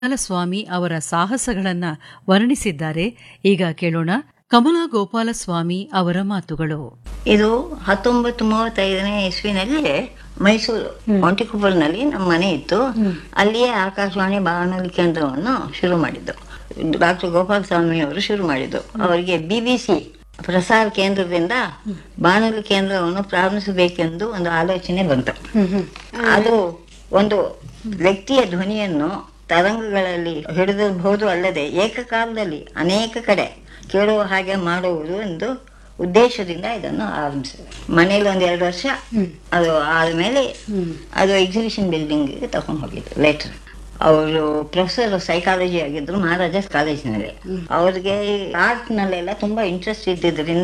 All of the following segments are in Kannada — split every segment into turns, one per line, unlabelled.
ಗೋಪಾಲಸ್ವಾಮಿ ಅವರ ಸಾಹಸಗಳನ್ನ ವರ್ಣಿಸಿದ್ದಾರೆ ಈಗ ಕೇಳೋಣ ಕಮಲಾ ಗೋಪಾಲಸ್ವಾಮಿ ಅವರ ಮಾತುಗಳು
ಇದು ಹತ್ತೊಂಬತ್ತು ಮೂವತ್ತೈದನೇ ಇಸ್ವಿನಲ್ಲಿ ಮೈಸೂರು ಒಂಟಿಕೊಪ್ಪಲ್ನಲ್ಲಿ ನಮ್ಮ ಮನೆ ಇತ್ತು ಅಲ್ಲಿಯೇ ಆಕಾಶವಾಣಿ ಬಾನುಲಿ ಕೇಂದ್ರವನ್ನು ಶುರು ಮಾಡಿದ್ದು ಡಾಕ್ಟರ್ ಗೋಪಾಲ ಸ್ವಾಮಿ ಅವರು ಶುರು ಮಾಡಿದ್ದು ಅವರಿಗೆ ಬಿ ಬಿ ಸಿ ಪ್ರಸಾರ ಕೇಂದ್ರದಿಂದ ಬಾನುಲಿ ಕೇಂದ್ರವನ್ನು ಪ್ರಾರಂಭಿಸಬೇಕೆಂದು ಒಂದು ಆಲೋಚನೆ ಬಂತು ಅದು ಒಂದು ವ್ಯಕ್ತಿಯ ಧ್ವನಿಯನ್ನು ತರಂಗಗಳಲ್ಲಿ ಹಿಡಿದಿರಬಹುದು ಅಲ್ಲದೆ ಏಕಕಾಲದಲ್ಲಿ ಅನೇಕ ಕಡೆ ಕೇಳುವ ಹಾಗೆ ಮಾಡುವುದು ಎಂದು ಉದ್ದೇಶದಿಂದ ಇದನ್ನು ಆರಂಭಿಸಿದೆ ಮನೇಲಿ ಒಂದ್ ಎರಡು ವರ್ಷ ಅದು ಆದ್ಮೇಲೆ ಅದು ಎಕ್ಸಿಬಿಷನ್ ಬಿಲ್ಡಿಂಗ್ ತಗೊಂಡು ಹೋಗಿದ್ದು ಲೇಟರ್ ಅವರು ಪ್ರೊಫೆಸರ್ ಸೈಕಾಲಜಿ ಆಗಿದ್ರು ಮಹಾರಾಜಾಸ್ ಕಾಲೇಜಿನಲ್ಲಿ ಅವ್ರಿಗೆ ಆರ್ಟ್ ನಲ್ಲೆಲ್ಲ ತುಂಬಾ ಇಂಟ್ರೆಸ್ಟ್ ಇದ್ದಿದ್ರಿಂದ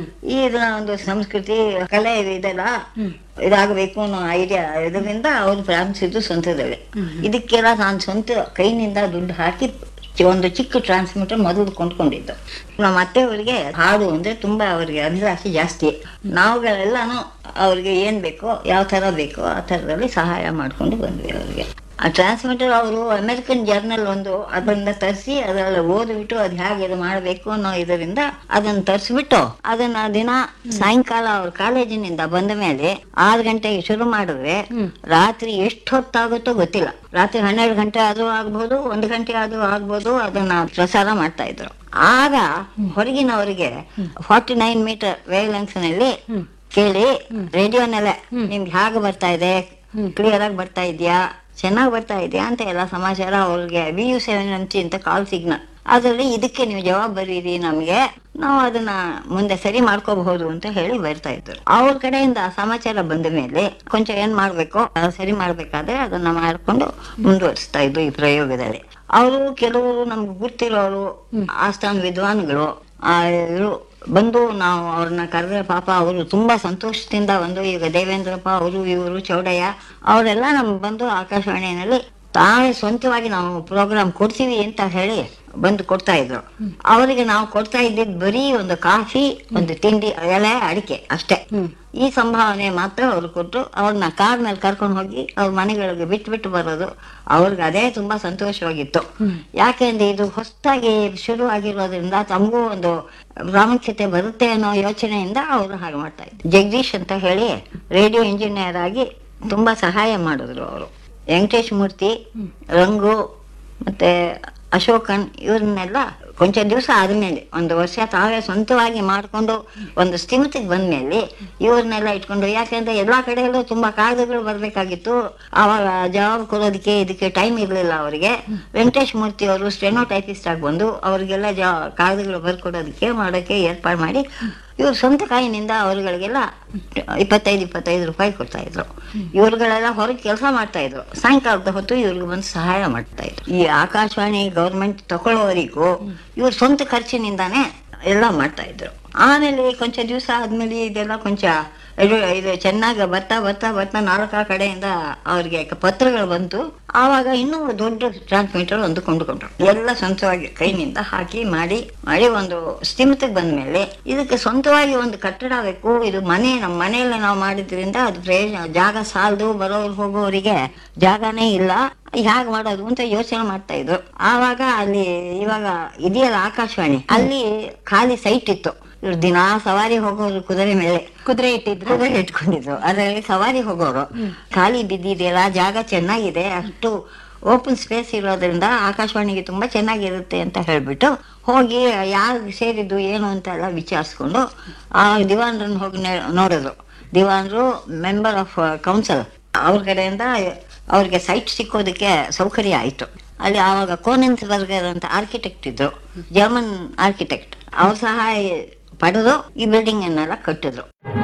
ಈ ಇದನ್ನ ಒಂದು ಸಂಸ್ಕೃತಿ ಕಲೆ ಇದೆಲ್ಲ ಇದಾಗಬೇಕು ಅನ್ನೋ ಐಡಿಯಾ ಇದರಿಂದ ಅವ್ರು ಪ್ರಾರಂಭಿಸಿದ್ದು ಸ್ವಂತದಲ್ಲಿ ಇದಕ್ಕೆಲ್ಲ ನಾನು ಸ್ವಂತ ಕೈನಿಂದ ದುಡ್ಡು ಹಾಕಿ ಚಿ- ಒಂದು ಚಿಕ್ಕ ಟ್ರಾನ್ಸ್ಮಿಟರ್ ಮೊದಲು ಕೊಂಡ್ಕೊಂಡಿದ್ದು ನಮ್ಮ ಅತ್ತೆಯವರಿಗೆ ಹಾಡು ಅಂದ್ರೆ ತುಂಬಾ ಅವರಿಗೆ ಅಭಿಲಾಷೆ ಜಾಸ್ತಿ ನಾವುಗಳೆಲ್ಲಾನು ಅವ್ರಿಗೆ ಏನ್ ಬೇಕೋ ಯಾವ ತರ ಬೇಕೋ ಆ ತರದಲ್ಲಿ ಸಹಾಯ ಮಾಡ್ಕೊಂಡು ಬಂದ್ವಿ ಅವ್ರಿಗೆ ಆ ಟ್ರಾನ್ಸ್ಮಿಟರ್ ಅವರು ಅಮೆರಿಕನ್ ಜರ್ನಲ್ ಒಂದು ಅದನ್ನ ತರಿಸಿ ಅದರಲ್ಲಿ ಓದ್ಬಿಟ್ಟು ಅದು ಹೇಗೆ ಇದು ಮಾಡಬೇಕು ಅನ್ನೋ ಇದರಿಂದ ಅದನ್ನ ತರಿಸ್ಬಿಟ್ಟು ಅದನ್ನ ದಿನ ಸಾಯಂಕಾಲ ಅವ್ರ ಕಾಲೇಜಿನಿಂದ ಬಂದ ಮೇಲೆ ಆರು ಗಂಟೆಗೆ ಶುರು ಮಾಡಿದ್ರೆ ರಾತ್ರಿ ಎಷ್ಟು ಹೊತ್ತಾಗುತ್ತೋ ಗೊತ್ತಿಲ್ಲ ರಾತ್ರಿ ಹನ್ನೆರಡು ಗಂಟೆ ಆದ್ರೂ ಆಗ್ಬೋದು ಒಂದು ಗಂಟೆ ಆದ್ರೂ ಆಗ್ಬೋದು ಅದನ್ನ ಪ್ರಸಾರ ಮಾಡ್ತಾ ಇದ್ರು ಆಗ ಹೊರಗಿನವರಿಗೆ forty nine metre wavelengths ನಲ್ಲಿ ಕೇಳಿ ರೇಡಿಯೋನೆಲ್ಲ ನಿಮ್ಗೆ ಹೇಗೆ ಬರ್ತಾ ಇದೆ ಕ್ಲಿಯರ್ ಆಗಿ ಬರ್ತಾ ಇದೆಯಾ ಚೆನ್ನಾಗಿ ಬರ್ತಾ ಇದೆಯಾ ಅಂತ ಎಲ್ಲ ಸಮಾಚಾರ ಅವ್ರಿಗೆ ವಿ ಯು ಸೆವೆನ್ ಎಂ ಅಂತ ಕಾಲ್ ಸಿಗ್ನಲ್ ಅದರಲ್ಲಿ ಇದಕ್ಕೆ ನೀವು ಜವಾಬ್ ಬರೀರಿ ನಮ್ಗೆ ನಾವು ಅದನ್ನ ಮುಂದೆ ಸರಿ ಮಾಡ್ಕೋಬಹುದು ಅಂತ ಹೇಳಿ ಬರ್ತಾ ಇದ್ರು ಅವ್ರ ಕಡೆಯಿಂದ ಆ ಸಮಾಚಾರ ಬಂದ ಮೇಲೆ ಕೊಂಚ ಏನ್ ಮಾಡ್ಬೇಕು ಅದು ಸರಿ ಮಾಡ್ಬೇಕಾದ್ರೆ ಅದನ್ನ ಮಾಡ್ಕೊಂಡು ಮುಂದುವರಿಸ್ತಾ ಇದ್ರು ಈ ಪ್ರಯೋಗದಲ್ಲಿ ಅವರು ಕೆಲವರು ನಮ್ಗೆ ಗೊತ್ತಿರೋರು ಆಸ್ಥಾನ ವಿದ್ವಾನ್ಗಳು ಆ ಇವ್ರು ಬಂದು ನಾವು ಅವ್ರನ್ನ ಕರೆದ್ರೆ ಪಾಪ ಅವರು ತುಂಬಾ ಸಂತೋಷದಿಂದ ಬಂದು ಈಗ ದೇವೇಂದ್ರಪ್ಪ ಅವರು ಇವರು ಚೌಡಯ್ಯ ಅವರೆಲ್ಲ ನಮ್ಗೆ ಬಂದು ಆಕಾಶವಾಣಿಯಲ್ಲಿ ತಾವೇ ಸ್ವಂತವಾಗಿ ನಾವು ಪ್ರೋಗ್ರಾಮ್ ಕೊಡ್ತೀವಿ ಅಂತ ಹೇಳಿ ಬಂದು ಕೊಡ್ತಾ ಇದ್ರು ಅವರಿಗೆ ನಾವು ಕೊಡ್ತಾ ಇದ್ದಿದ್ ಬರೀ ಒಂದು ಕಾಫಿ ಒಂದು ತಿಂಡಿ ಎಲೆ ಅಡಿಕೆ ಅಷ್ಟೇ ಈ ಸಂಭಾವನೆ ಮಾತ್ರ ಅವ್ರು ಕೊಟ್ಟು ಅವ್ರನ್ನ ಕಾರ್ ಮೇಲೆ ಕರ್ಕೊಂಡು ಹೋಗಿ ಅವ್ರ ಮನೆಗಳಿಗೆ ಬಿಟ್ಟು ಬಿಟ್ಟು ಬರೋದು ಅವ್ರಿಗೆ ಅದೇ ತುಂಬಾ ಸಂತೋಷವಾಗಿತ್ತು ಯಾಕೆಂದ್ರೆ ಇದು ಹೊಸದಾಗಿ ಶುರು ಆಗಿರೋದ್ರಿಂದ ತಮಗೂ ಒಂದು ಪ್ರಾಮುಖ್ಯತೆ ಬರುತ್ತೆ ಅನ್ನೋ ಯೋಚನೆಯಿಂದ ಅವರು ಹಾಗೆ ಮಾಡ್ತಾ ಇದ್ರು ಜಗದೀಶ್ ಅಂತ ಹೇಳಿ ರೇಡಿಯೋ ಇಂಜಿನಿಯರ್ ಆಗಿ ತುಂಬಾ ಸಹಾಯ ಮಾಡಿದ್ರು ಅವರು ವೆಂಕಟೇಶ್ ಮೂರ್ತಿ ರಂಗು ಮತ್ತೆ ಅಶೋಕನ್ ಇವ್ರನ್ನೆಲ್ಲ ಕೊಂಚ ದಿವಸ ಆದ್ಮೇಲೆ ಒಂದು ವರ್ಷ ತಾವೇ ಸ್ವಂತವಾಗಿ ಮಾಡ್ಕೊಂಡು ಒಂದು ಸ್ಥಿಮಿತಿಗೆ ಬಂದ್ಮೇಲೆ ಇವ್ರನ್ನೆಲ್ಲ ಇಟ್ಕೊಂಡು ಯಾಕೆಂದ್ರೆ ಎಲ್ಲಾ ಕಡೆಯಲ್ಲೂ ತುಂಬಾ ಕಾಗದಗಳು ಬರ್ಬೇಕಾಗಿತ್ತು ಆವಾಗ ಜವಾಬ್ ಕೊಡೋದಕ್ಕೆ ಇದಕ್ಕೆ ಟೈಮ್ ಇರ್ಲಿಲ್ಲ ಅವರಿಗೆ ವೆಂಕಟೇಶ್ ಮೂರ್ತಿ ಅವರು ಸ್ಟೆನೋ ಟೈಪಿಸ್ಟ್ ಆಗಿ ಬಂದು ಅವ್ರಿಗೆಲ್ಲ ಜಾ ಕಾಗದಗಳು ಬರ್ಕೊಡೋದಕ್ಕೆ ಮಾಡೋಕೆ ಏರ್ಪಾಡು ಮಾಡಿ ಇವ್ರು ಸ್ವಂತ ಕಾಯಿನಿಂದ ಅವ್ರುಗಳಿಗೆಲ್ಲ ಇಪ್ಪತ್ತೈದು ಇಪ್ಪತ್ತೈದು ರೂಪಾಯಿ ಕೊಡ್ತಾ ಇದ್ರು ಇವ್ರುಗಳೆಲ್ಲ ಹೊರಗೆ ಕೆಲಸ ಮಾಡ್ತಾ ಇದ್ರು ಸಾಯಂಕಾಲದ ಹೊತ್ತು ಇವ್ರಿಗೆ ಬಂದು ಸಹಾಯ ಮಾಡ್ತಾ ಇದ್ರು ಈ ಆಕಾಶವಾಣಿ ಗೌರ್ಮೆಂಟ್ ತಗೊಳ್ಳೋವರಿಗೂ ಇವ್ರ ಸ್ವಂತ ಖರ್ಚಿನಿಂದಾನೇ ಎಲ್ಲ ಮಾಡ್ತಾ ಇದ್ರು ಆಮೇಲೆ ಕೊಂಚ ದಿವಸ ಆದ್ಮೇಲೆ ಇದೆಲ್ಲ ಕೊಂಚ ಇದು ಇದು ಚೆನ್ನಾಗಿ ಬರ್ತಾ ಬರ್ತಾ ಬರ್ತಾ ನಾಲ್ಕು ಕಡೆಯಿಂದ ಅವ್ರಿಗೆ ಪತ್ರಗಳು ಬಂತು ಆವಾಗ ಇನ್ನೂ ದೊಡ್ಡ ಟ್ರಾನ್ಸ್ಮಿಟರ್ ಒಂದು ಕೊಂಡುಕೊಂಡ್ರು ಎಲ್ಲ ಸ್ವಂತವಾಗಿ ಕೈನಿಂದ ಹಾಕಿ ಮಾಡಿ ಮಾಡಿ ಒಂದು ಸ್ಥಿಮಿತಕ್ಕೆ ಬಂದ್ಮೇಲೆ ಇದಕ್ಕೆ ಸ್ವಂತವಾಗಿ ಒಂದು ಕಟ್ಟಡ ಬೇಕು ಇದು ಮನೆ ನಮ್ಮ ಮನೆಯಲ್ಲಿ ನಾವು ಮಾಡಿದ್ರಿಂದ ಅದು ಪ್ರಯೋಜನ ಜಾಗ ಸಾಲದು ಬರೋರು ಹೋಗೋರಿಗೆ ಜಾಗನೇ ಇಲ್ಲ ಹೇಗ್ ಮಾಡೋದು ಅಂತ ಯೋಚನೆ ಮಾಡ್ತಾ ಇದ್ರು ಆವಾಗ ಅಲ್ಲಿ ಇವಾಗ ಇದೆಯಲ್ಲ ಆಕಾಶವಾಣಿ ಅಲ್ಲಿ ಖಾಲಿ ಸೈಟ್ ಇತ್ತು ಇವ್ರು ದಿನಾ ಸವಾರಿ ಹೋಗೋರು ಕುದುರೆ ಮೇಲೆ
ಕುದುರೆ ಇಟ್ಟಿದ್ರು
ಕುದುರೆ ಇಟ್ಕೊಂಡಿದ್ರು ಅದರಲ್ಲಿ ಸವಾರಿ ಹೋಗೋರು ಖಾಲಿ ಬಿದ್ದಿದೆಯಲ್ಲ ಜಾಗ ಚೆನ್ನಾಗಿದೆ ಅಷ್ಟು ಓಪನ್ ಸ್ಪೇಸ್ ಇರೋದ್ರಿಂದ ಆಕಾಶವಾಣಿಗೆ ತುಂಬಾ ಚೆನ್ನಾಗಿರುತ್ತೆ ಅಂತ ಹೇಳ್ಬಿಟ್ಟು ಹೋಗಿ ಯಾರು ಸೇರಿದ್ದು ಏನು ಅಂತ ಎಲ್ಲ ವಿಚಾರಿಸ್ಕೊಂಡು ಆ ದಿವಾನ್ರನ್ನ ಹೋಗಿ ನೆ- ನೋಡಿದ್ರು ದಿವಾನ್ರು ಮೆಂಬರ್ ಆಫ್ ಕೌನ್ಸಿಲ್ ಅವ್ರ ಕಡೆಯಿಂದ ಅವ್ರಿಗೆ ಸೈಟ್ ಸಿಕ್ಕೋದಕ್ಕೆ ಸೌಕರ್ಯ ಆಯ್ತು ಅಲ್ಲಿ ಆವಾಗ ಕೋನೆನ್ಸ್ ಬರ್ಗರ್ ಅಂತ ಆರ್ಕಿಟೆಕ್ಟ್ ಇದ್ರು ಜರ್ಮನ್ ಆರ್ಕಿಟೆಕ್ಟ್ ಅವ್ರ ಸಹಾಯ ಪಡೆದು ಈ ಬಿಲ್ಡಿಂಗ್ ಅನ್ನೆಲ್ಲ ಕಟ್ಟಿದ್ರು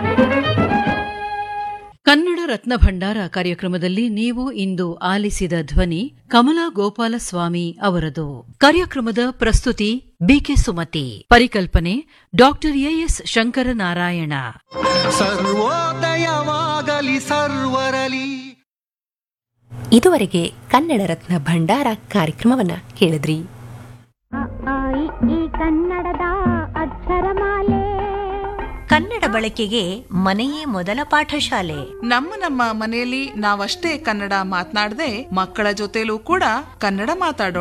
ಕನ್ನಡ ರತ್ನ ಭಂಡಾರ ಕಾರ್ಯಕ್ರಮದಲ್ಲಿ ನೀವು ಇಂದು ಆಲಿಸಿದ ಧ್ವನಿ ಕಮಲಾ ಗೋಪಾಲಸ್ವಾಮಿ ಅವರದು ಕಾರ್ಯಕ್ರಮದ ಪ್ರಸ್ತುತಿ ಬಿಕೆ ಸುಮತಿ ಪರಿಕಲ್ಪನೆ ಡಾಕ್ಟರ್ ಎಎಸ್ ಶಂಕರನಾರಾಯಣ
ಸರ್ವೋದಯವಾಗಲಿ ಸರ್ವರಲಿ
ಇದುವರೆಗೆ ಕನ್ನಡ ರತ್ನ ಭಂಡಾರ ಕಾರ್ಯಕ್ರಮವನ್ನ ಕೇಳಿದ್ರಿ
ಅ, ಆ, ಇ, ಈ ಕನ್ನಡದ ಅಕ್ಷರಮಾಲೆ ಕನ್ನಡ ಬಳಕೆಗೆ ಮನೆಯೇ ಮೊದಲ ಪಾಠಶಾಲೆ
ನಮ್ಮ ನಮ್ಮ ಮನೆಯಲ್ಲಿ ನಾವಷ್ಟೇ ಕನ್ನಡ ಮಾತನಾಡದೆ ಮಕ್ಕಳ ಜೊತೆಲೂ ಕೂಡ ಕನ್ನಡ ಮಾತಾಡೋಣ